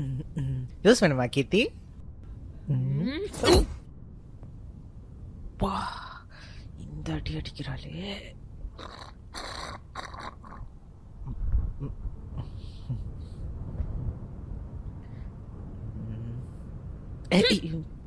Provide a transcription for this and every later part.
Juice வேணுமா கீர்த்தி பா இந்த அடி அடிக்கிறாளே ஏய்,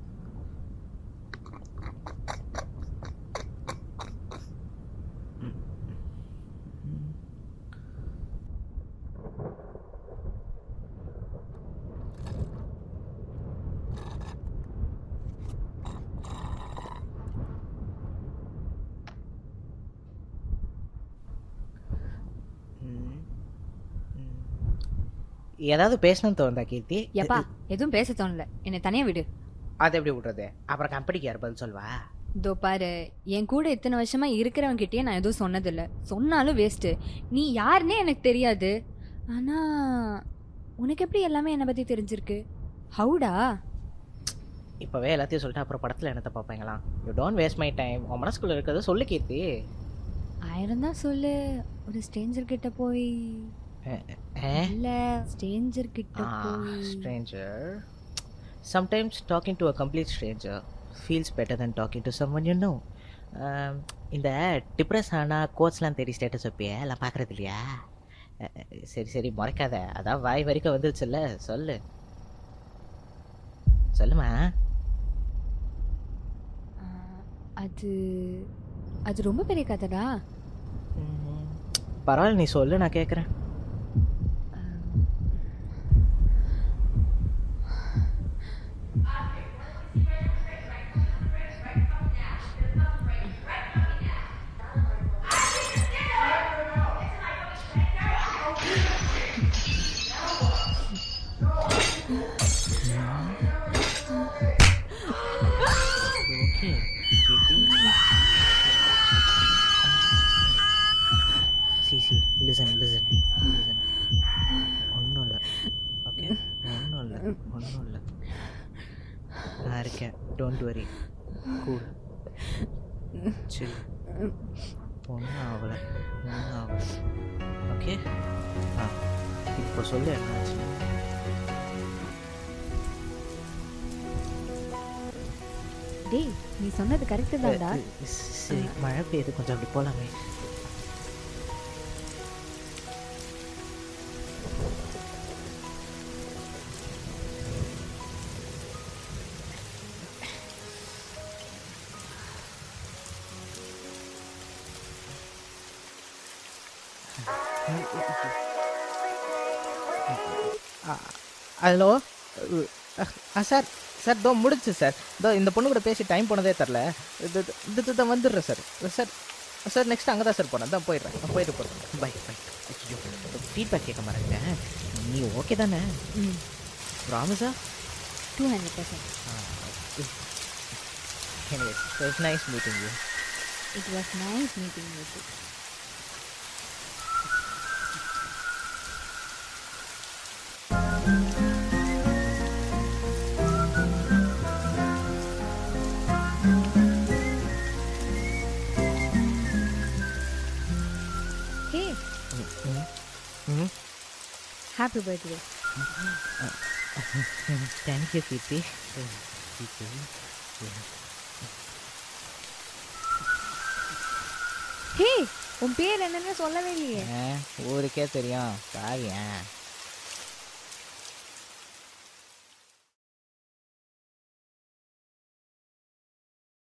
ம், ம். ஏதாவது பேசணும்னு தோணுதா கீர்த்தி எப்பா எதுவும் பேச தோணல என்னை தனியா விடு அதை எப்படி விடுறது அப்புறம் கம்பெனிக்கு யார் பதில் சொல்வா இதோ பாரு என் கூட இத்தனை வருஷமா இருக்கிறவங்க கிட்டயே நான் எதுவும் சொன்னதில்ல சொன்னாலும் வேஸ்ட்டு நீ யாருன்னே எனக்கு தெரியாது ஆனா உனக்கு எப்படி எல்லாமே என்னை பத்தி தெரிஞ்சிருக்கு ஹவுடா இப்போவே எல்லாத்தையும் சொல்லிட்டு அப்புறம் படத்தில் என்னத்தை பார்ப்பீங்களா you don't waste my time உன் மனசுக்குள்ள இருக்கிறத சொல்லு கீர்த்தி ஆயிரம் தான் சொல்லு ஒரு ஸ்ட்ரேஞ்சர் கிட்ட போய் இல்ல ஸ்ட்ரேஞ்சர் கிட்ட போய் stranger sometimes talking to a complete stranger feels better then talking to someone you know இந்த டிப்ரெஸ் ஆனால் கோட்ஸ்லாம் தேடி ஸ்டேட்டஸ் வைப்பிய எல்லாம் பார்க்குறது இல்லையா அஹ், சரி சரி முறைக்காத அதான் வாய் வரைக்கும் வந்துருச்சுல்ல சொல்லு சொல்லுமா ஆ, அது அது ரொம்ப பெரிய கதைடா ம், பரவாயில்ல நீ சொல்லு நான் கேட்குறேன் okay see see listen listen listen ஒன்றும் இல்லை ஓகே ஒன்றும் இல்லை ஒன்றும் இல்லை நான் இருக்கேன் டோன்ட் வரி கூல் சரி ஒன்றும் ஆகலை ஒன்றும் ஆகலை ஓகே ஆ இப்போ சொல்லு என்னாச்சு டேய் நீ சொன்னது கரெக்டு தான்டா சரி மழை பெய்யுது கொஞ்சம் அப்படி போகலாமே ஹலோ ஆ சார் சார் இதோ முடிச்சு சார் இதோ இந்த பொண்ணு கூட பேசி டைம் போனதே தெரில இது இது இது வந்துடுறேன் சார் சார் சார் நெக்ஸ்ட் அங்கே தான் சார் போனேன் தான் போயிடுறேன் நான் போயிட்டு போகிறேன் பை பை ஐயோ ஃபீட்பேக் கேட்க மாட்டேங்க நீ ஓகே தானே ம் ப்ராமிஸா two hundred percent anyways so it's nice meeting you it was nice meeting with hey mm happy birthday thank you Kiti Kiti hey உன் பேர் என்னன்னு சொல்லவே இல்லையே ஊருக்கே தெரியும் காவியன்